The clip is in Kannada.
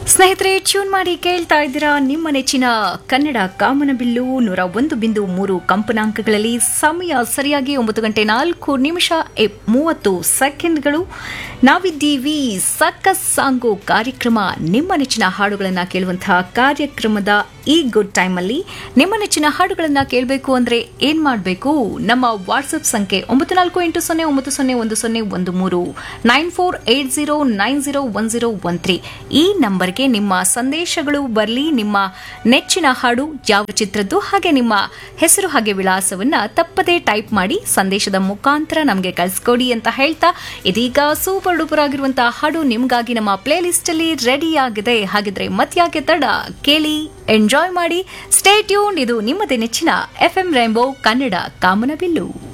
ಸ್ನೇಹಿತರೆ ಟ್ಯೂನ್ ಮಾಡಿ ಕೇಳ್ತಾ ಇದ್ದೀರಾ ನಿಮ್ಮ ನೆಚ್ಚಿನ ಕನ್ನಡ ಕಾಮನಬಿಲ್ಲು ನೂರ ಒಂದು ಬಿಂದು ಮೂರು ಕಂಪನಾಂಕಗಳಲ್ಲಿ ಸಮಯ ಸರಿಯಾಗಿ ಒಂಬತ್ತು ಗಂಟೆ ನಾಲ್ಕು ನಿಮಿಷ ಎ- ಮೂವತ್ತು ಸೆಕೆಂಡ್ಗಳು ನಾವಿದ್ದೀವಿ ಸಕ್ಕಸ್ ಸಾಂಗು ಕಾರ್ಯಕ್ರಮ ನಿಮ್ಮ ನೆಚ್ಚಿನ ಹಾಡುಗಳನ್ನು ಕೇಳುವಂತಹ ಕಾರ್ಯಕ್ರಮದ ಈ ಗುಡ್ ಟೈಮಲ್ಲಿ ನಿಮ್ಮ ನೆಚ್ಚಿನ ಹಾಡುಗಳನ್ನು ಕೇಳಬೇಕು ಅಂದ್ರೆ ಏನ್ ಮಾಡಬೇಕು ನಮ್ಮ ವಾಟ್ಸ್ಆಪ್ ಸಂಖ್ಯೆ ಒಂಬತ್ತು ನಾಲ್ಕು ಎಂಟು ಸೊನ್ನೆ ಒಂಬತ್ತು ಸೊನ್ನೆ ಒಂದು ಸೊನ್ನೆ ಒಂದು ಮೂರು nine four eight zero nine zero one zero one three ಈ ನಂಬರ್ಗೆ ನಿಮ್ಮ ಸಂದೇಶಗಳು ಬರಲಿ ನಿಮ್ಮ ನೆಚ್ಚಿನ ಹಾಡು ಯಾವ ಚಿತ್ರದ್ದು ಹಾಗೆ ನಿಮ್ಮ ಹೆಸರು ಹಾಗೆ ವಿಳಾಸವನ್ನ ತಪ್ಪದೇ ಟೈಪ್ ಮಾಡಿ ಸಂದೇಶದ ಮುಖಾಂತರ ನಮಗೆ ಕಳಿಸ್ಕೊಡಿ ಅಂತ ಹೇಳ್ತಾ ಇದೀಗ ಸೂಪರ್ ಡೂಪರ್ ಆಗಿರುವಂತಹ ಹಾಡು ನಿಮ್ಗಾಗಿ ನಮ್ಮ ಪ್ಲೇ ಲಿಸ್ಟ್ ಅಲ್ಲಿ ರೆಡಿ ಆಗಿದೆ ಹಾಗಿದ್ರೆ ಮತ್ಯಾಕೆ ತಡ ಕೇಳಿ ಎಂಜಾಯ್ ಮಾಡಿ ಸ್ಟೇ ಟ್ಯೂನ್ ಇದು ನಿಮ್ಮದೇ ನೆಚ್ಚಿನ ಎಫ್ ಎಂ ರೈಂಬೋ ಕನ್ನಡ ಕಾಮನಬಿಲ್ಲು